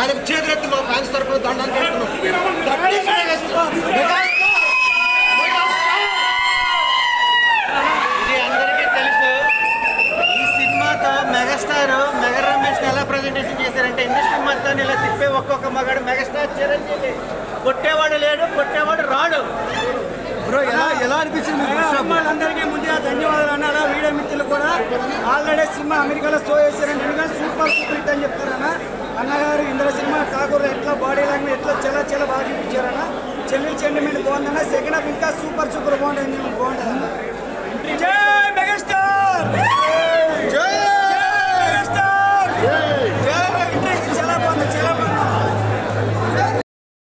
ఆయన చేతులెత్తి మా ఫ్యాన్స్ తరఫున దండాలు పెడుతున్నాం దట్ ఈస్ మెగాస్టార్. మెగాస్టార్. ఇది అందరికీ తెలుసు ఈ సినిమాతో మెగాస్టార్ మెగా రమేష్ ఎలా ప్రజెంటేషన్ చేశారంటే ఇండస్ట్రీ మొత్తాన్ని ఇలా తిప్పే ఒక్కొక్క మగాడు మెగాస్టార్ చిరంజీవి కొట్టేవాడు లేడు కొట్టేవాడు రాడు బ్రో ఎలా ఎలా అనిపించింది మీకు ఫస్ట్ హాఫ్? అభిమానులందరికీ ముందుగా ధన్యవాదాలు అన్న అలా వీడియో మిత్రులు కూడా ఆల్రెడీ సినిమా అమెరికాలో షో చేశారండి ఎందుకంటే సూపర్ సూపర్ హిట్ అని చెప్తారన్న అన్నగారు ఇందులో సినిమా ఠాకూర్ ఎట్లా బాడీ లాంగ్వేజ్ ఎట్లా చాలా చాలా బాగా చూపించారన్న చెల్లి చెండిమెంట్ బాగుందన్న సెకండ్ హాఫ్ ఇంకా సూపర్ సూపర్ బాగుంటుంది బాగుంటుంది అన్న